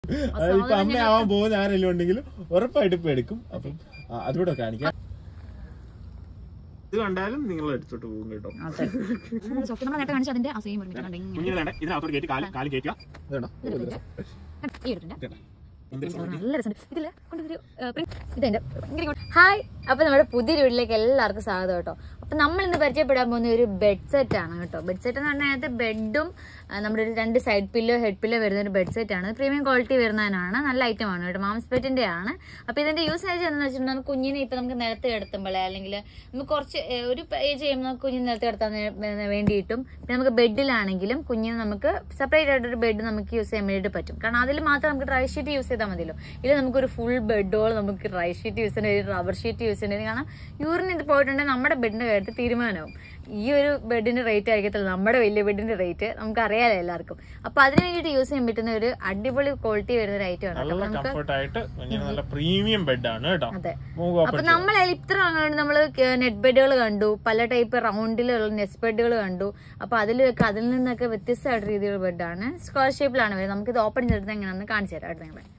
ഇപ്പൊ അമ്മയാവാൻ പോകുന്ന ആരെങ്കിലും ഉണ്ടെങ്കിലും ഉറപ്പായിട്ട് ഇപ്പൊ എടുക്കും അപ്പം ആ, അതുകൂടെ കാണിക്കാം ഇത് കണ്ടാലും നിങ്ങൾ എടുത്തോട്ട് പോകും കേട്ടോ അതെ സോഫ്റ്റ് നമ്മൾ നേരത്തെ കാണിച്ച അതിന്റെ ആ സെയിം ഒരുമിച്ചുണ്ട് ഇങ്ങനെ കുഞ്ഞിനെ വേണ്ട ഇതിനകത്തോട്ട് കയറ്റി കാല് കാല് കയറ്റുക ഇതുണ്ടോ? ഇത് ഈ എടുത്തിട്ടുണ്ട് ഇതുണ്ടോ? എന്ത് രസം. നല്ല രസമുണ്ട് ഇതില് കൊണ്ടൊരു ഇതെന്റെ ഭയങ്കര cute. ഹായ് അപ്പൊ നമ്മുടെ പുതിയൊരു വീട്ടിലേക്ക് എല്ലാവർക്കും സ്വാഗതം കേട്ടോ അപ്പൊ നമ്മൾ ഇന്ന് പരിചയപ്പെടാൻ പോകുന്ന ഒരു ബെഡ് സെറ്റ് ആണ് കേട്ടോ ബെഡ് സെറ്റ് എന്ന് പറഞ്ഞാൽ ബെഡും നമ്മുടെ ഒരു രണ്ട് സൈഡ് പില്ലോ ഹെഡ് പില്ലോ വരുന്ന ഒരു ബെഡ് സെറ്റ് ആണ് പ്രീമിയം ക്വാളിറ്റി വരുന്നതിനാണ് നല്ല ഐറ്റം ആണ് കേട്ടോ മാംസ് പെറ്റിന്റെ ആണ് അപ്പൊ ഇതിന്റെ യൂസേജ് എന്താണെന്ന് വെച്ചിട്ടുണ്ടെങ്കിൽ കുഞ്ഞിനെ ഇപ്പൊ നമുക്ക് നിലത്ത് കിടത്തുമ്പോഴേ അല്ലെങ്കിൽ നമുക്ക് കുറച്ച് ഏഹ്, ഒരു ഏജ് ചെയ്യുമ്പോൾ നമുക്ക് കുഞ്ഞിനെ നിലത്ത് കിടത്താൻ വേ- വേണ്ടിയിട്ടും പിന്നെ നമുക്ക് ബെഡിലാണെങ്കിലും കുഞ്ഞിന് നമുക്ക് സെപ്പറേറ്റ് ആയിട്ട് ഒരു ബെഡ് നമുക്ക് യൂസ് ചെയ്യാൻ വേണ്ടിയിട്ട് പറ്റും കാരണം അതിൽ മാത്രം നമുക്ക് ഡ്രൈ ഷീറ്റ് യൂസ് ചെയ്താൽ മതിയല്ലോ ഇല്ല നമുക്കൊരു ഫുൾ ബെഡോളം നമുക്ക് ഡ്രൈ ഷീറ്റ് യൂസ് ചെയ്യേണ്ടി റബ്ബർ ഷീറ്റ് യൂസ് ചെയ്യേണ്ടി കാരണം യൂറിൻ ഇത് പോയിട്ടുണ്ടെങ്കിൽ നമ്മുടെ ബെഡിന്റെ കാര്യത്തിൽ തീരുമാനമാവും ഈ ഒരു ബെഡിന്റെ റേറ്റ് ആയിരിക്കത്തില്ല നമ്മുടെ വലിയ ബെഡിന്റെ റേറ്റ് നമുക്ക് അറിയാലോ എല്ലാവർക്കും അപ്പൊ അതിന് വേണ്ടിയിട്ട് യൂസ് ചെയ്യാൻ പറ്റുന്ന ഒരു അടിപൊളി ക്വാളിറ്റി വരുന്ന ഒരു ഐറ്റം ആണ് നല്ല അപ്പൊ നമുക്ക് കംഫർട്ട് ആയിട്ട് ഇങ്ങനെ നല്ല പ്രീമിയം ബെഡാണ് കേട്ടോ അതെ നമുക്ക് അപ്പൊ open നമ്മൾ ഇത്ര നമ്മൾ നെറ്റ് ബെഡുകൾ കണ്ടു പല ടൈപ്പ് റൗണ്ടിലുള്ള നെറ്റ് ബെഡുകൾ കണ്ടു അപ്പൊ അതിലൊക്കെ അതിൽ നിന്നൊക്കെ വ്യത്യസ്തമായിട്ട് രീതിയിലുള്ള ബെഡാണ് സ്ക്വയർ ഷേപ്പിലാണ് വരുന്നത് നമുക്ക് ഇത് ഓപ്പൺ ചെയ്തെടുത്ത് എങ്ങനെയാണെന്ന് കാണിച്ചു തരാം അടുത്ത നിങ്ങളെ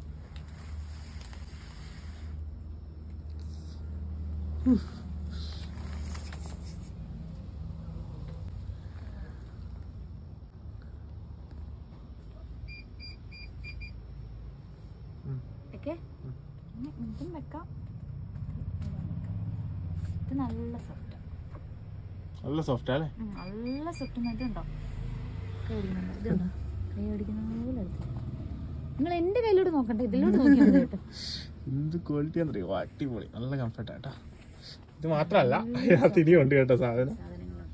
ഓക്കെ ഇതും വെക്കാം ഇത് നല്ല സോഫ്റ്റ് നല്ല സോഫ്റ്റ് അല്ലേ നല്ല സോഫ്റ്റ് ഇതുണ്ടോ കൈ ഓടിക്കുന്നുണ്ടോ ഇതുണ്ടോ കൈ ഓടിക്കുന്ന പോലെ എടുത്തു നിങ്ങൾ എന്റെ കയ്യിലോട്ട് നോക്കണ്ട ഇതിലോട്ട് നോക്കിയാൽ മതി കേട്ടോ എന്ത് ക്വാളിറ്റി ആണെന്നറിയോ അടിപൊളി നല്ല കംഫർട്ട് ആട്ടാ ഇത് മാത്രല്ല ഇതിനകത്ത് ഇനിയും ഉണ്ട് കേട്ടോ സാധനം സാധനങ്ങളുണ്ട്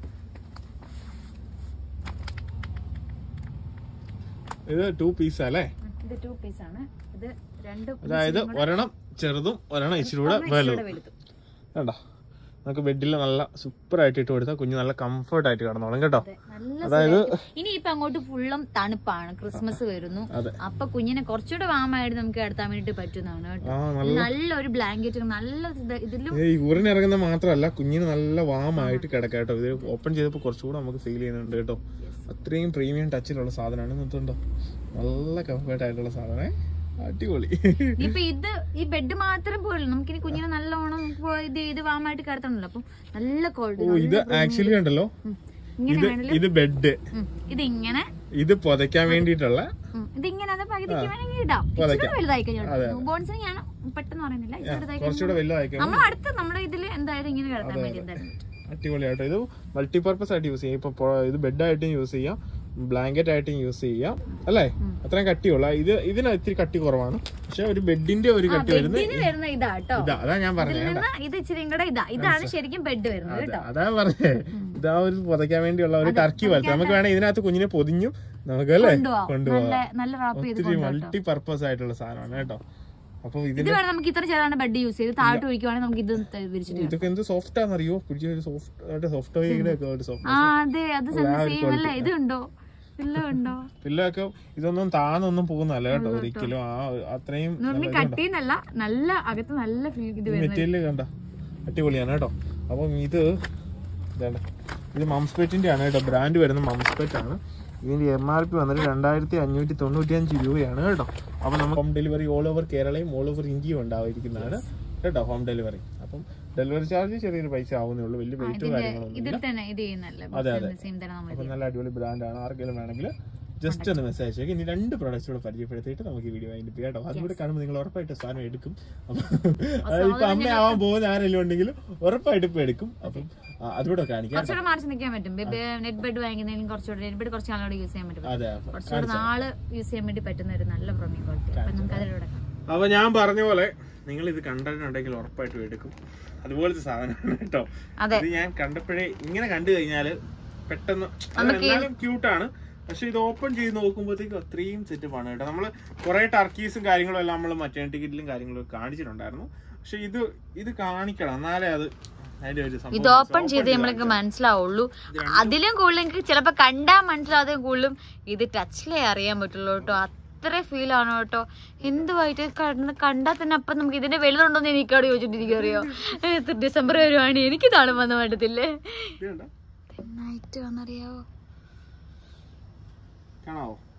ഇത് ടു പീസ് അല്ലേ ഉം, ഇത് ടു പീസ് ആണ് ഇത് രണ്ട് അതായത് ഒരെണ്ണം ചെറുതും ഒരെണ്ണം ഇച്ചിരി കൂടെ വലുതും വലുതും കണ്ടോ നമുക്ക് ബെഡിൽ നല്ല സൂപ്പർ ആയിട്ട് ഇട്ട് കൊടുത്താൽ കുഞ്ഞ് നല്ല കംഫർട്ട് ആയിട്ട് കിടന്നോളും കേട്ടോ അതെ, നല്ല അതായത് ഇനി ഇപ്പൊ അങ്ങോട്ട് ഫുള്ളും തണുപ്പാണ് ക്രിസ്മസ് വരുന്നു അതെ. അപ്പൊ കുഞ്ഞിനെ കുറച്ചുകൂടെ വാമായിട്ട് നമുക്ക് കിടത്താൻ വേണ്ടിട്ട് പറ്റുന്നതാണ് കേട്ടോ ആ നല്ല നല്ലൊരു ബ്ലാങ്കറ്റ് നല്ല ഇത് ഇതിലും ഈ ഊറിന് ഇറങ്ങുന്ന മാത്രമല്ല കുഞ്ഞിന് നല്ല വാമായിട്ട് കിടക്കാം കേട്ടോ ഇത് ഓപ്പൺ ചെയ്തപ്പോൾ കുറച്ചുകൂടെ നമുക്ക് ഫീൽ ചെയ്യുന്നുണ്ട് കേട്ടോ അത്രയും പ്രീമിയം ടച്ചിലുള്ള സാധനമാണ് ഇന്നത്തുണ്ടോ നല്ല കംഫർട്ട് ആയിട്ടുള്ള സാധനമേ അടിപൊളി ഇപ്പൊ ഇത് ഈ ബെഡ് മാത്രം പോലും നമുക്ക് ഇനി കുഞ്ഞിനെ നല്ലോണം ഇപ്പൊ ഇത് ഇത് വാമായിട്ട് കിടത്തണല്ലോ അപ്പം നല്ല ഓ ക്വാളിറ്റി ഇത് ആക്ച്വലി ഉണ്ടല്ലോ ഇങ്ങനെ ഇത് വേണല്ലോ ഇത് ബെഡ് ഉം, ഇതിങ്ങനെ ഇത് പുതയ്ക്കാൻ വേണ്ടിയിട്ടുള്ള ഉം, ഇതിങ്ങനെ അത് പകുതിക്ക് വേണമെങ്കിൽ ഇടാം പുതയ്ക്കാം. ഇച്ചിരി വലുതായി കഴിഞ്ഞാൽ അതെ, ബോൺസിന് ഞാൻ പെട്ടെന്ന് പറയുന്നില്ല ഇച്ചിരി വലുതായി കുറച്ചുകൂടെ വലുതായിരിക്കും നമ്മൾ അടുത്ത് നമ്മുടെ ഇതില് എന്തായാലും ഇങ്ങനെ കിടത്താൻ വേണ്ടി എന്തായാലും പറ്റും. അടിപൊളിയാട്ടോ ഇത് മൾട്ടിപർപ്പസ് ആയിട്ട് യൂസ് ചെയ്യാം ഇപ്പൊ പൊ- ഇത് ബെഡായിട്ടും യൂസ് ചെയ്യാം ബ്ലാങ്കറ്റ് ആയിട്ടും യൂസ് ചെയ്യാം അല്ലേ അത്രയും കട്ടിയുള്ള ഇത് ഇതിന് ഇത്തിരി കട്ടി കുറവാണ് പക്ഷെ ഒരു ബെഡിന്റെ ഒരു കട്ടി വരുന്നത് ഇതിന് വരുന്ന ഇതാ കേട്ടോ ഇതാ അതാ ഞാൻ ഇതിൽ പറഞ്ഞത് നിന്ന് ഇത് ഇച്ചിരി കൂടെ ഇതാ ഇതാണ് ശരിക്കും ബെഡ് വരുന്നത് കേട്ടോ അതാ പറഞ്ഞേ ഇതാ ഒരു പുതയ്ക്കാൻ വേണ്ടിയുള്ള ഒരു ടർക്കി പോലത്തെ നമുക്ക് വേണേ ഇതിനകത്ത് കുഞ്ഞിനെ പൊതിഞ്ഞും നമുക്ക് അല്ലേ കൊണ്ടുപോവാം കൊണ്ടുപോകാം നല്ല നല്ല റാപ്പ് ചെയ്ത് ഒത്തിരി മൾട്ടി പർപ്പസ് ആയിട്ടുള്ള സാധനമാണ് കേട്ടോ അപ്പൊ ഇത് ഇതിന്റെ വേണം നമുക്ക് ഇത്ര ചെയ്താണ് ബെഡ് യൂസ് ചെയ്ത് താഴോട്ട് ഒഴിക്കുവാണെങ്കിൽ നമുക്ക് ഇത് ത- വിരിച്ചിട്ട് ഇതൊക്കെ എന്ത് സോഫ്റ്റ് ആണെന്നറിയോ കുഞ്ഞു ഒരു സോഫ്റ്റ് സോഫ്റ്റ് ടോയുടെ ഒക്കെ ഒരു സോഫ്റ്റ് ആ അതെ അത് സെയിം അല്ലേ ഇത് ഉണ്ടോ ഇല്ല ഉണ്ടോ പിള്ളൊക്കെ ഇതൊന്നും താന്നൊന്നും പോകുന്നല്ല കേട്ടോ ഒരിക്കലും ആ അത്രയും എന്ന് പറഞ്ഞാൽ കട്ടീന്നല്ല നല്ല അകത്ത് നല്ല ഫീൽ ഇത് വരുന്നത് മെറ്റീരിയൽ കണ്ട അടിപൊളിയാണ് കേട്ടോ അപ്പം ഇത് ഇതാണ് ഇത് മംസ്പെറ്റിന്റെ ആണ് കേട്ടോ ബ്രാൻഡ് വരുന്ന മംസ്പെറ്റ് ആണ് ഇതിന്റെ എം ആർ പി വന്നിട്ട് രണ്ടായിരത്തി അഞ്ഞൂറ്റി തൊണ്ണൂറ്റി അഞ്ച് രൂപയാണ് കേട്ടോ അപ്പൊ നമുക്ക് ഹോം ഡെലിവറി ഓൾ ഓവർ കേരളയും ഓൾ ഓവർ ഇന്ത്യയും ഉണ്ടായിരിക്കുന്നതാണ് കേട്ടോ ഹോം ഡെലിവറി അപ്പം ഡെലിവറി ചാർജ് ചെറിയൊരു പൈസ ആവുന്നേ ഉള്ളൂ വലിയ വെയിറ്റ് കാര്യങ്ങളൊന്നും ഇതിൽ തന്നെ ഇത് ചെയ്യുന്നല്ലേ സെയിം തന്നെ നമ്മൾ അപ്പം നല്ല അടിപൊളി ബ്രാൻഡാണ് ആർക്കെങ്കിലും വേണമെങ്കിൽ ജസ്റ്റ് ഒന്ന് മെസ്സേജ് അയച്ചേക്ക് ഇനി രണ്ട് പ്രോഡക്റ്റ്സ് കൂടെ പരിചയപ്പെടുത്തിയിട്ട് നമുക്ക് ഈ വീഡിയോ അതിൻ്റെ കേട്ടോ അതുകൂടെ കാണുമ്പോൾ നിങ്ങൾ ഉറപ്പായിട്ട് സാധനം എടുക്കും അപ്പം അതായത് ഇപ്പൊ അമ്മയാവാൻ പോകുന്ന ആരെങ്കിലും ഉണ്ടെങ്കിലും ഉറപ്പായിട്ട് ഇപ്പൊ എടുക്കും അപ്പം ആ, അതുകൂടെ കാണിക്കാം കുറച്ചുകൂടെ മാറി നിൽക്കാൻ പറ്റും നെറ്റ് ബെഡ് വാങ്ങിക്കുന്നതിനും കുറച്ചുകൂടെ നെറ്റ് ബെഡ് കുറച്ച് നാളോടെ യൂസ് ചെയ്യാൻ പറ്റും അതെ കുറച്ചുകൂടെ നാള് യൂസ് ചെയ്യാൻ വേണ്ടി പറ്റുന്ന ഒരു നല്ല പ്രൊമി ക്വാളിറ്റി അപ്പൊ നമുക്ക് അതിലൂടെ കാണാം അപ്പൊ ഞാൻ പറഞ്ഞ പോലെ നിങ്ങൾ ഇത് കണ്ടിട്ടുണ്ടെങ്കിൽ ഉറപ്പായിട്ടും എടുക്കും അതുപോലത്തെ സാധനമാണ് കേട്ടോ അതെ ഇത് ഞാൻ കണ്ടപ്പോഴേ ഇങ്ങനെ കണ്ടു കഴിഞ്ഞാല് പെട്ടെന്ന് അത് എന്നാലും ക്യൂട്ടാണ് പക്ഷെ ഇത് ഓപ്പൺ ചെയ്ത് നോക്കുമ്പോഴത്തേക്കും അത്രയും സെറ്റപ്പ് ആണ് കേട്ടോ നമ്മള് കുറെ ടർക്കീസും കാര്യങ്ങളും എല്ലാം നമ്മൾ മറ്റേ ടിക്കറ്റിലും കാര്യങ്ങളും ഒക്കെ കാണിച്ചിട്ടുണ്ടായിരുന്നു പക്ഷെ ഇത് ഇത് കാണിക്കണം എന്നാലേ അത് അതിന്റെ ഒരു സംഭവം ഇത് ഓപ്പൺ ചെയ്ത് നമ്മൾക്ക് മനസ്സിലാവുള്ളൂ അതിലും കൂടുതൽ എനിക്ക് ചിലപ്പോ കണ്ടാൽ മനസ്സിലാതെ കൂടുതലും ഇത് ടച്ചിലേ അറിയാൻ പറ്റുള്ളൂ കേട്ടോ അത്ര ഫീൽ ആണ് കേട്ടോ എന്തുമായിട്ട് കണ്ട് കണ്ടാൽ തന്നെ അപ്പം നമുക്ക് ഇതിന്റെ വലുതുണ്ടോന്ന് എനിക്കവിടെ ചോദിച്ചിട്ടിരിക്കും അറിയോ ഏ, ഡിസംബർ വരുവാണ് എനിക്ക് കാണുമെന്ന് പറ്റത്തില്ലേ ഇത് കണ്ടോ? നന്നായിട്ട് വന്നറിയാവോ കാണാവോ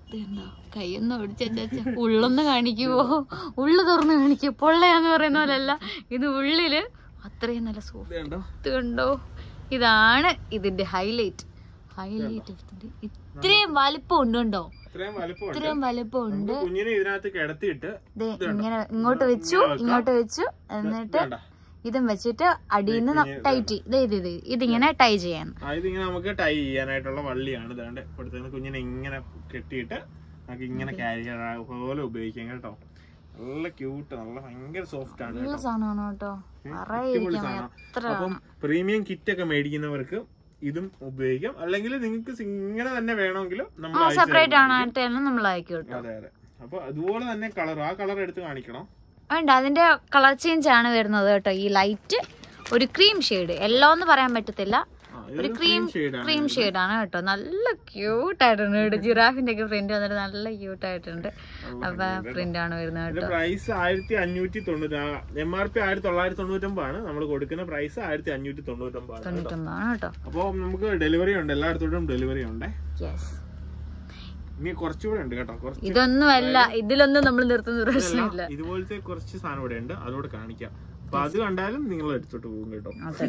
ഇതുണ്ടോ കൈയൊന്ന് ഒടിച്ച ഉള്ളൊന്ന് കാണിക്കുവോ ഉള്ളു തുറന്ന് കാണിക്കുവോ പൊള്ളയാന്ന് പറയുന്ന പോലല്ല ഇത് ഉള്ളില് അത്രയും നല്ല സോഫ്റ്റ് ഇത് കണ്ടോ ഇത് കണ്ടോ ഇതാണ് ഇതിന്റെ ഹൈലൈറ്റ് ഹൈലൈറ്റ് ഇത്രയും വലിപ്പം ഉണ്ട് കണ്ടോ ഇത്രയും വലുപ്പമുണ്ട് ഇത്രയും വലിപ്പം ഉണ്ട് നമുക്ക് കുഞ്ഞിനെ ഇതിനകത്ത് കിടത്തിയിട്ട് ദേ ഇങ്ങനെ ഇങ്ങോട്ട് വെച്ചു ഇങ്ങോട്ട് വെച്ചു എന്നിട്ട് വേണ്ട ഇതും വെച്ചിട്ട് അടിയിൽ ടൈറ്റ് ഇത് ഇത് ഇത് ഇതിങ്ങനെ ടൈ ചെയ്യാൻ ആ, ഇതിങ്ങനെ നമുക്ക് ടൈ ചെയ്യാനായിട്ടുള്ള വള്ളിയാണ് ഇതാണ്ട് കൊടുത്തത് കുഞ്ഞിനെ ഇങ്ങനെ കെട്ടിയിട്ട് നമുക്ക് ഇങ്ങനെ ക്യാരി പോലെ ഉപയോഗിക്കാം കേട്ടോ നല്ല ക്യൂട്ട് നല്ല ഭയങ്കര സോഫ്റ്റ് ആണ് നല്ല കേട്ടോ സാധനമാണ് കേട്ടോ അടിപൊളി പറയാതിരിക്കാൻ സാധനം എത്ര അപ്പം പ്രീമിയം കിറ്റ് ഒക്കെ മേടിക്കുന്നവർക്ക് ഇതും ഉപയോഗിക്കാം അല്ലെങ്കിൽ നിങ്ങൾക്ക് ഇങ്ങനെ തന്നെ വേണമെങ്കിൽ നമ്മൾ അയച്ചു സെപ്പറേറ്റ് തരുന്നതായിരിക്കും. ആണായിട്ട് തന്നെ നമ്മൾ അയക്കും കേട്ടോ അതെ അതെ അപ്പൊ അതുപോലെ തന്നെ കളർ ആ കളർ എടുത്ത് കാണിക്കണം വേണ്ട അതിന്റെ കളർ ചേഞ്ച് ആണ് വരുന്നത് കേട്ടോ ഈ ലൈറ്റ് ഒരു ക്രീം ഷെയ്ഡ് എല്ലോ എന്ന് പറയാൻ പറ്റത്തില്ല ആ, ഒരു ഇതൊരു ക്രീം shade ആണ് ക്രീം ഷെയ്ഡ് ആണ് കേട്ടോ നല്ല ക്യൂട്ട് ആയിട്ടുണ്ട് കേട്ടോ ജിറാഫിന്റെ ഒക്കെ പ്രിന്റ് വന്നിട്ട് നല്ല ക്യൂട്ട് ആയിട്ടുണ്ട് അപ്പൊ പ്രിന്റ് ആണ് വരുന്നത് ഇതിന്റെ കേട്ടോ പ്രൈസ് ആയിരത്തി അഞ്ഞൂറ്റി തൊണ്ണൂറ്റി എം ആർ പി ആയിരത്തി തൊള്ളായിരത്തി തൊണ്ണൂറ്റൊമ്പതാണ് നമ്മൾ കൊടുക്കുന്ന പ്രൈസ് ആയിരത്തി അഞ്ഞൂറ്റി തൊണ്ണൂറ്റൊമ്പതാണ് കേട്ടോ തൊണ്ണൂറ്റൊമ്പതാണ് കേട്ടോ അപ്പോൾ നമുക്ക് ഡെലിവറി ഉണ്ട് എല്ലായിടത്തോട്ടും ഡെലിവറി ഉണ്ട് യെസ് ഇനി കുറച്ചുകൂടെ ഉണ്ട് കേട്ടോ കുറച്ച് ഇതൊന്നും അല്ല ഇതിലൊന്നും നമ്മൾ നിർത്തുന്ന പ്രശ്നമില്ല ഇതുപോലത്തെ കുറച്ച് സാധനം ഇവിടെ ഉണ്ട് അതോടെ കാണിക്കാം അപ്പൊ അത് കണ്ടാലും നിങ്ങൾ എടുത്തോട്ട് പോകും കേട്ടോ അതെ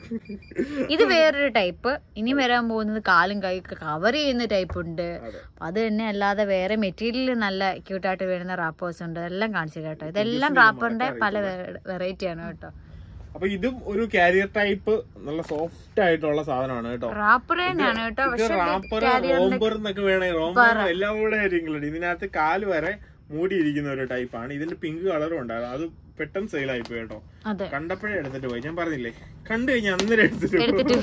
ഇത് വേറൊരു ടൈപ്പ് ഇനി വരാൻ പോകുന്നത് കാലും കൈയൊക്കെ കവർ ചെയ്യുന്ന ടൈപ്പ് ഉണ്ട് അതെ അത് തന്നെ അല്ലാതെ വേറെ മെറ്റീരിയൽ നല്ല ക്യൂട്ടായിട്ട് വരുന്ന റാപ്പേഴ്സ് ഉണ്ട് എല്ലാം കാണിച്ചു കേട്ടോ ഇതെല്ലാം റാപ്പറിന്റെ പല വെറൈറ്റി ആണ് കേട്ടോ അപ്പൊ ഇതും ഒരു കാരിയർ ടൈപ്പ് നല്ല സോഫ്റ്റ് ആയിട്ടുള്ള സാധനമാണ് കേട്ടോ റാപ്പർ തന്നെയാണ് കേട്ടോ ഇത് പക്ഷെ റാപ്പർ റോംബർ എന്നൊക്കെ വേണേ റോംബർ എല്ലാം കൂടെ കാര്യങ്ങളുണ്ട് ഇതിനകത്ത് കാല് വരെ മൂടിയിരിക്കുന്ന ഒരു ടൈപ്പാണ് ഇതിന്റെ പിങ്ക് കളറും ഉണ്ടായിരുന്നു അത് പെട്ടെന്ന് സെയിൽ ആയി പോയി കേട്ടോ അതെ കണ്ടപ്പോഴേ എടുത്തിട്ട് പോയി ഞാൻ പറഞ്ഞില്ലേ കണ്ടു കഴിഞ്ഞാൽ അന്നേരം എടുത്തിട്ട് പോയി. എടുത്തിട്ട്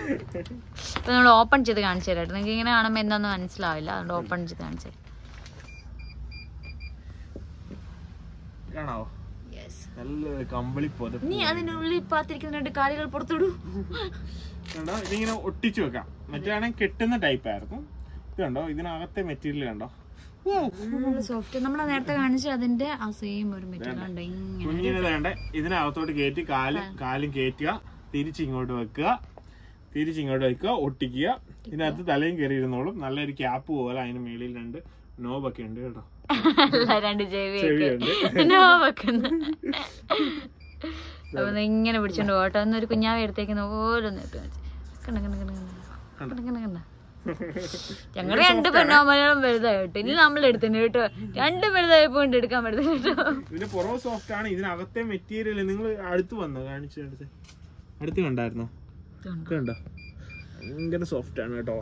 ഇപ്പൊ നമ്മൾ ഓപ്പൺ ചെയ്ത് കാണിച്ചു തരാം നിങ്ങൾക്ക് ഇങ്ങനെ കാണുമ്പോൾ എന്താന്ന് മനസ്സിലാവില്ല അതുകൊണ്ട് ഓപ്പൺ ചെയ്ത് കാണിച്ചു തരാം കാണാവോ യെസ് നല്ല കമ്പിളി പുതപ്പ് നീ അതിനുള്ളിൽ പാത്തിരിക്കുന്ന രണ്ട് കാലുകൾ പുറത്തോടൂ കണ്ടോ ഇതിങ്ങനെ ഒട്ടിച്ചു വെക്കാം മറ്റാണെങ്കിൽ കെട്ടുന്ന ടൈപ്പ് ആയിരുന്നു ഇത് കണ്ടോ ഇതിനകത്തെ മെറ്റീരിയൽ കണ്ടോ സോഫ്റ്റ് നമ്മൾ നേരത്തെ കാണിച്ച അതിന്റെ ആ സെയിം ഒരു മെറ്റീരിയൽ ഉണ്ട് ഇങ്ങനെ കുഞ്ഞിന് വേണ്ട ഇതിനകത്തോട്ട് കയറ്റി കാല് കാലും കയറ്റുക തിരിച്ചിങ്ങോട്ട് വെക്കുക തിരിച്ചിങ്ങോട്ട് വെക്കുക ഒട്ടിക്കുക ഇതിനകത്ത് തലയും കയറി ഇരുന്നോളും നല്ലൊരു ക്യാപ്പ് പോലെ അതിന് മേളിൽ രണ്ട് നോബൊക്കെ ഉണ്ട് കേട്ടോ അല്ല, രണ്ട് ചെവി ചെവിയുണ്ട് നോ വെക്കുന്ന അപ്പൊ ദേ ഇങ്ങനെ പിടിച്ചോണ്ട് പോട്ടോ എന്നൊരു കുഞ്ഞാവെ എടുത്തേക്കുന്ന ഓരോന്ന് ഇട്ട് കാണിച്ച്. കണ്ട കണ്ട കണ്ട കണ്ട കണ്ട കണ്ട കണ്ട ഞങ്ങള് രണ്ട് പെണ്ണാമലയാളം വലുതായിട്ട് ഇനി നമ്മൾ എടുത്തിന് കേട്ടോ രണ്ട് വലുതായപ്പോ കൊണ്ട് എടുക്കാൻ പറ്റുന്ന കേട്ടോ ഇതിന്റെ പുറവ് സോഫ്റ്റ് ആണ് ഇതിനകത്തെ മെറ്റീരിയൽ നിങ്ങൾ അടുത്ത് വന്നോ കാണിച്ചു അടുത്ത് അടുത്ത് കണ്ടായിരുന്നോ ഇതുണ്ട്. കണ്ടോ ഭയങ്കര സോഫ്റ്റ് ആണ് കേട്ടോ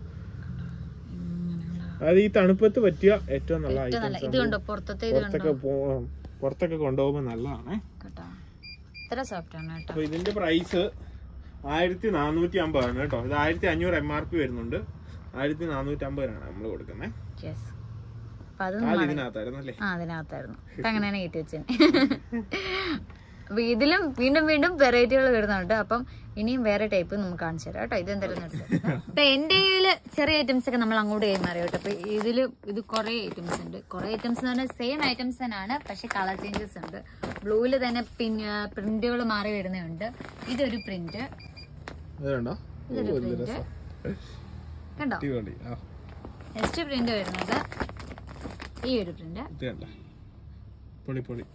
അത് ഈ തണുപ്പത്ത് പറ്റിയ ഏറ്റവും നല്ല ഏറ്റവും നല്ല ഐറ്റംസ് ഇത് കണ്ടോ പുറത്തത്തെ ഇത് കണ്ടോ പുറത്തൊക്കെ പോ- പുറത്തൊക്കെ കൊണ്ടുപോകുമ്പോൾ നല്ലതാണേ കേട്ടോ ഇത്ര സോഫ്റ്റ് ആണ് കേട്ടോ അപ്പൊ ഇതിന്റെ പ്രൈസ് ആയിരത്തി നാനൂറ്റി അമ്പതാണ് കേട്ടോ ഇത് ആയിരത്തി അഞ്ഞൂറ് എം ആർ പി വരുന്നുണ്ട് ആയിരത്തി നാനൂറ്റി അമ്പതിനാണ് നമ്മൾ കൊടുക്കുന്നത് യെസ് അപ്പൊ അത് കാല് ഇതിനകത്തായിരുന്നു അല്ലേ ആ അതിനകത്തായിരുന്നു അപ്പൊ അങ്ങനെയാണ് കയറ്റി വെച്ചത് അപ്പൊ ഇതിലും വീണ്ടും വീണ്ടും വെറൈറ്റികൾ വരുന്നുണ്ട് അപ്പം ഇനിയും വേറെ ടൈപ്പ് നമുക്ക് കാണിച്ചു തരാം കേട്ടോ ഇത് എന്തായാലും അപ്പൊ എന്റെ കയ്യില് ചെറിയ ഐറ്റംസ് ഒക്കെ നമ്മൾ അങ്ങോട്ട് കൈമാറി കേട്ടോ അപ്പൊ ഇതില് ഇത് കുറെ ഐറ്റംസ് ഉണ്ട് കുറെ ഐറ്റംസ് എന്ന് പറഞ്ഞാൽ സെയിം ഐറ്റംസ് തന്നെയാണ് പക്ഷെ കളർ ചേഞ്ചസ് ഉണ്ട് ബ്ലൂവില് തന്നെ പിന്നെ പ്രിന്റുകൾ മാറി വരുന്നുണ്ട് ഇതൊരു പ്രിന്റ് അത് കണ്ടോ ഇതൊരു പ്രിന്റ് കണ്ടോ അടിപൊളി ആ നെക്സ്റ്റ് പ്രിന്റ് വരുന്നത് ഈ ഒരു പ്രിന്റ് ഇത് കണ്ട പൊളി പൊളി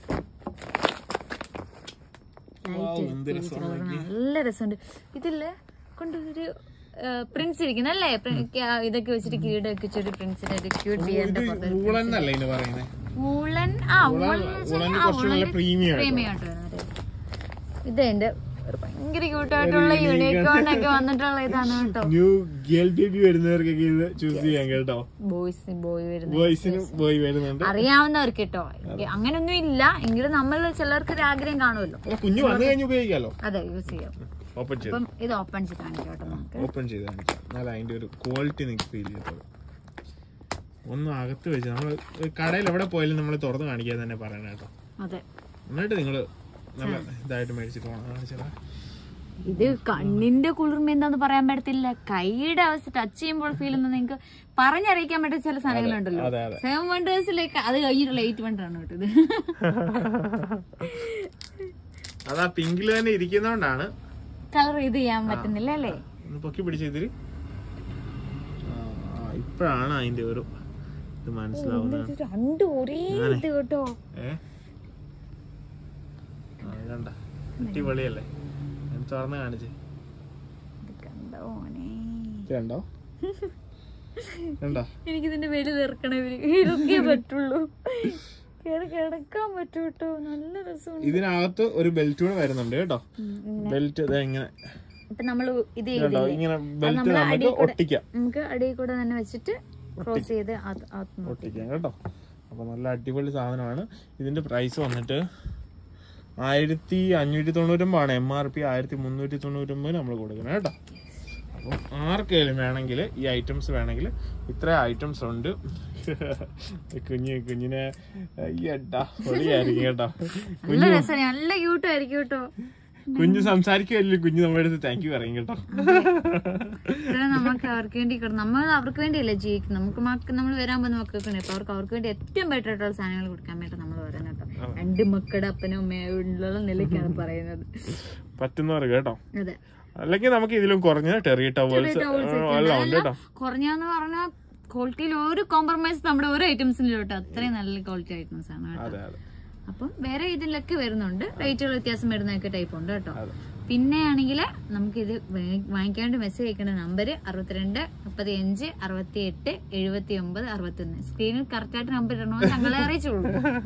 ലൈറ്റ് എന്ത് രസമാണ് നല്ല രസമുണ്ട് ഇതില്ലേ കൊണ്ടൊരു പ്രിൻസ് ഇരിക്കുന്ന അല്ലേ ഇതൊക്കെ വെച്ചിട്ട് കീടൊക്കെ വെച്ചൊരു പ്രിൻസിന്റെ ഒരു ക്യൂട്ട് ബിയറിന്റെ പുറത്ത് ഊളൻ എന്നല്ല ഇതിന് പറയുന്നത് ഊളൻ ആ ഊളൻ ഊളന് കുറച്ച് നല്ല പ്രീമിയം പ്രീമിയം ആയിട്ട് വരുന്നത് ഇത് എന്റെ ഒരു ഭയങ്കര ക്യൂട്ടായിട്ടുള്ള യൂണിക്കോൺ ഒക്കെ വന്നിട്ടുള്ള ഇതാണ് കേട്ടോ ന്യൂ ഗേൾ ബേബി വരുന്നവർക്കൊക്കെ ഇത് ചൂസ് ചെയ്യാൻ കേട്ടോ ബോയ്സ് ബോയ് വരുന്നത് ബോയ്സിന് ബോയ് വരുന്നുണ്ട് അറിയാവുന്നവർക്ക് കേട്ടോ അങ്ങനൊന്നും ഇല്ല എങ്കിലും നമ്മൾ ചിലർക്ക് ഒരു ആഗ്രഹം കാണുമല്ലോ അല്ല കുഞ്ഞു വന്നു കഴിഞ്ഞ് ഉപയോഗിക്കാലോ അതെ യൂസ് ചെയ്യാം ഓപ്പൺ ചെയ്ത് അപ്പം ഇത് ഓപ്പൺ ചെയ്ത് കാണിക്കാം കേട്ടോ നമുക്ക് ഓപ്പൺ ചെയ്ത് കാണിക്കാം എന്നാൽ അതിന്റെ ഒരു ക്വാളിറ്റി നിങ്ങൾക്ക് ഫീൽ ചെയ്തത് ഒന്നും അകത്ത് വെച്ച് നമ്മൾ കടയിൽ എവിടെ പോയാലും നമ്മൾ തുറന്ന് കാണിക്കാതെ തന്നെ പറയണം കേട്ടോ അതെ എന്നിട്ട് നിങ്ങൾ നല്ല ഇതായിട്ട് മേടിച്ചിട്ട് പോകണം കാണിച്ചാ ഇത് കണ്ണിന്റെ കുളിർമ എന്താന്ന് പറയാൻ പറ്റത്തില്ല കൈയുടെ അവസ്ഥ ടച്ച് ചെയ്യുമ്പോൾ ഫീൽ ഒന്നും നിങ്ങൾക്ക് പറഞ്ഞറിയിക്കാൻ പറ്റുന്ന ചില സാധനങ്ങളുണ്ടല്ലോ അതെ അതെ സെവൻ വണ്ടേഴ്സിലേക്ക് അത് കഴിഞ്ഞിട്ടുള്ള എയ്റ്റ് വണ്ടർ ആണ് കേട്ടോ ഇത് അതാ പിങ്കിൽ തന്നെ ഇരിക്കുന്നോണ്ടാണ് കളർ ഇത് ചെയ്യാൻ പറ്റുന്നില്ല അല്ലേ ഒന്ന് പൊക്കി പിടിച്ച ഇതില് ഇപ്പോഴാണ് അതിന്റെ ഒരു ഇത് മനസ്സിലാവുന്നതാണ് ഇത് രണ്ടും ഒരേ ഇത് കേട്ടോ ഏ ആ, ഇതണ്ട അടിപൊളിയല്ലേ ഞാൻ തുറന്ന് കാണിച്ചേ ഇത് കണ്ടോ മോനെ ഇത് കണ്ടോ കണ്ടോ എനിക്കിതിന്റെ വെളി തീർക്കണം ഇവര് ഇതൊക്കെ പറ്റുള്ളൂ കേറി കിടക്കാൻ പറ്റൂ കേട്ടോ നല്ല രസമുണ്ട് ഇതിനകത്ത് ഒരു ബെൽറ്റ് കൂടെ വരുന്നുണ്ട് കേട്ടോ ബെൽറ്റ് ഇത് ഇങ്ങനെ ഇപ്പൊ നമ്മള് ഇത് കേട്ടോ ചെയ്തില്ലേ ഇങ്ങനെ ബെൽറ്റ് നമുക്ക് ഒട്ടിക്കാം നമുക്ക് അടിയിൽ കൂടെ തന്നെ വെച്ചിട്ട് ക്രോസ് ചെയ്ത് അത്- അത് ഒട്ടിക്കാം കേട്ടോ അപ്പൊ നല്ല അടിപൊളി സാധനമാണ് ഇതിന്റെ പ്രൈസ് വന്നിട്ട് ആയിരത്തി അഞ്ഞൂറ്റി തൊണ്ണൂറ്റൊമ്പതാണ് എം ആർ പി ആയിരത്തി മുന്നൂറ്റി തൊണ്ണൂറ്റൊമ്പത് നമ്മൾ കൊടുക്കണം കേട്ടോ അപ്പം ആർക്കെങ്കിലും വേണമെങ്കിൽ ഈ ഐറ്റംസ് വേണമെങ്കിൽ ഇത്ര ഐറ്റംസ് ഉണ്ട് കുഞ്ഞ് കുഞ്ഞിനെ അയ്യട്ടാ പൊളിയായിരിക്കും കേട്ടോ നല്ല രസം നല്ല ക്യൂട്ടും ആയിരിക്കും കേട്ടോ കുഞ്ഞ് സംസാരിക്കുമല്ലോ കുഞ്ഞ് നമ്മുടെ അടുത്ത് താങ്ക് യു പറയും കേട്ടോ ഇത്ര നമുക്ക് അവർക്ക് വേണ്ടി കിടന്നു നമ്മൾ അവർക്ക് വേണ്ടിയല്ലേ ജീവിക്കുന്നത് നമുക്ക് മക്ക നമ്മൾ വരാൻ പോകുന്ന മക്കൾക്ക് വേണ്ടി അപ്പൊ അവർക്ക് അവർക്ക് വേണ്ടി ഏറ്റവും ബെറ്റർ ആയിട്ടുള്ള സാധനങ്ങൾ കൊടുക്കാൻ വേണ്ടി നമ്മൾ പറയുന്നത് കേട്ടോ രണ്ട് മക്കളുടെ അപ്പനും അമ്മയും ഉള്ള നിലയ്ക്കാണ് പറയുന്നത് പറ്റുന്നവർ കേട്ടോ അതെ അല്ലെങ്കിൽ നമുക്ക് ഇതിലും കുറഞ്ഞ ടെറി ടവൽസ് എല്ലാം ഉണ്ട് കേട്ടോ കുറഞ്ഞാന്ന് പറഞ്ഞാൽ ക്വാളിറ്റിയിൽ ഒരു കോംപ്രമൈസ് നമ്മുടെ ഓരോ ഐറ്റംസിലും കേട്ടോ അത്രയും നല്ല ക്വാളിറ്റി ഐറ്റംസ് ആണ് കേട്ടോ അതെ അതെ അപ്പം വേറെ ഇതിലൊക്കെ വരുന്നുണ്ട് റേറ്റുകൾ വ്യത്യാസം വരുന്നൊക്കെ ടൈപ്പ് ഉണ്ട് കേട്ടോ അതെ. പിന്നെ ആണെങ്കിൽ നമുക്ക് ഇത് വാങ്ങിക്കാണ്ട് മെസ്സേജ് അയക്കേണ്ട നമ്പർ അറുപത്തിരണ്ട് മുപ്പത്തി അഞ്ച് അറുപത്തി എട്ട് എഴുപത്തി ഒമ്പത് അറുപത്തി ഒന്ന് സ്ക്രീനിൽ കറക്റ്റ് ആയിട്ട് നമ്പർ ഇടണമെന്ന് ഞങ്ങളെ അറിയിച്ചോളൂ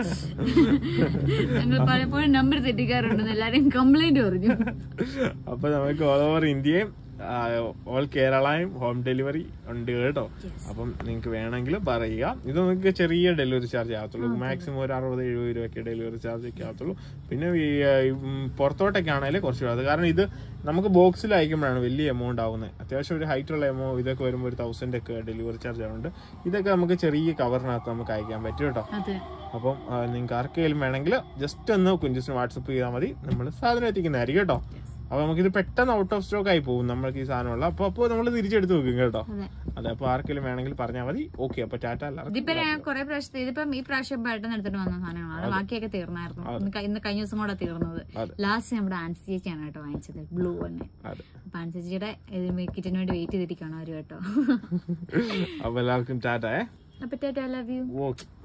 ഞങ്ങൾ പലപ്പോഴും നമ്പർ തെറ്റിക്കാറുണ്ടെന്ന് എല്ലാരും കംപ്ലൈന്റ് പറഞ്ഞു അപ്പൊ നമുക്ക് ഓൾ ഓവർ ഇന്ത്യയും ഓൾ കേരളയും ഹോം ഡെലിവറി ഉണ്ട് കേട്ടോ അപ്പം നിങ്ങൾക്ക് വേണമെങ്കിൽ പറയുക ഇത് നിങ്ങൾക്ക് ചെറിയ ഡെലിവറി ചാർജ് ആകത്തുള്ളൂ മാക്സിമം ഒരു അറുപത് എഴുപത് രൂപയൊക്കെ ഡെലിവറി ചാർജ് ഒക്കെ ആകത്തുള്ളൂ പിന്നെ ഈ, ആ, ഈ, ഉം, പുറത്തോട്ടൊക്കെ ആണെങ്കിൽ കുറച്ച് അത് കാരണം ഇത് നമുക്ക് ബോക്സിൽ അയക്കുമ്പോഴാണ് വലിയ എമൗണ്ട് ആവുന്നത് അത്യാവശ്യം ഒരു ഹൈറ്റ് ഉള്ള എമൗ ഇതൊക്കെ വരുമ്പോൾ ഒരു തൗസൻഡ് ഒക്കെ ഡെലിവറി ചാർജ് ആവുന്നുണ്ട് ഇതൊക്കെ നമുക്ക് ചെറിയ കവറിനകത്ത് നമുക്ക് അയക്കാൻ പറ്റും കേട്ടോ അതെ അപ്പം നിങ്ങൾക്ക് ആർക്കെങ്കിലും വേണമെങ്കിൽ ജസ്റ്റ് ഒന്ന് കുഞ്ചിന് വാട്സപ്പ് ചെയ്താൽ മതി നമ്മൾ സാധനം എത്തിക്കുന്നതായിരിക്കും കേട്ടോ അപ്പൊ നമുക്കിത് പെട്ടെന്ന് ഔട്ട് ഓഫ് സ്റ്റോക്ക് ആയി പോകും നമ്മൾക്ക് ഈ സാധനമുള്ള അപ്പൊ അപ്പോൾ നമ്മൾ തിരിച്ചെടുത്ത് വെക്കും കേട്ടോ അതെ അതെ അപ്പൊ ആർക്കെങ്കിലും വേണമെങ്കിൽ പറഞ്ഞാൽ മതി ഓക്കെ അപ്പൊ ടാറ്റ എല്ലാവർക്കും ഇതിപ്പോ ഞാൻ കുറെ പ്രാവശ്യത്തെ ഇതിപ്പം ഈ പ്രാവശ്യം പെട്ടെന്ന് എടുത്തിട്ട് വന്ന സാധനങ്ങളാണ് ബാക്കിയൊക്കെ തീർന്നായിരുന്നു ഇന്ന് ക- ഇന്ന് കഴിഞ്ഞ ദിവസം കൂടെ തീർന്നത് അതെ. ലാസ്റ്റ് നമ്മുടെ ആൻസി ചേച്ചിയാണ് കേട്ടോ വാങ്ങിച്ചത് ബ്ലൂ തന്നെ അതെ അപ്പൊ ആൻസി ചേച്ചിയുടെ കിറ്റിന് വേണ്ടി വെയിറ്റ് ചെയ്തിരിക്കണം അവര് കേട്ടോ അപ്പൊ എല്ലാവർക്കും ടാറ്റ ഏ അപ്പൊ ഐ ലവ് യു ഓക്കെ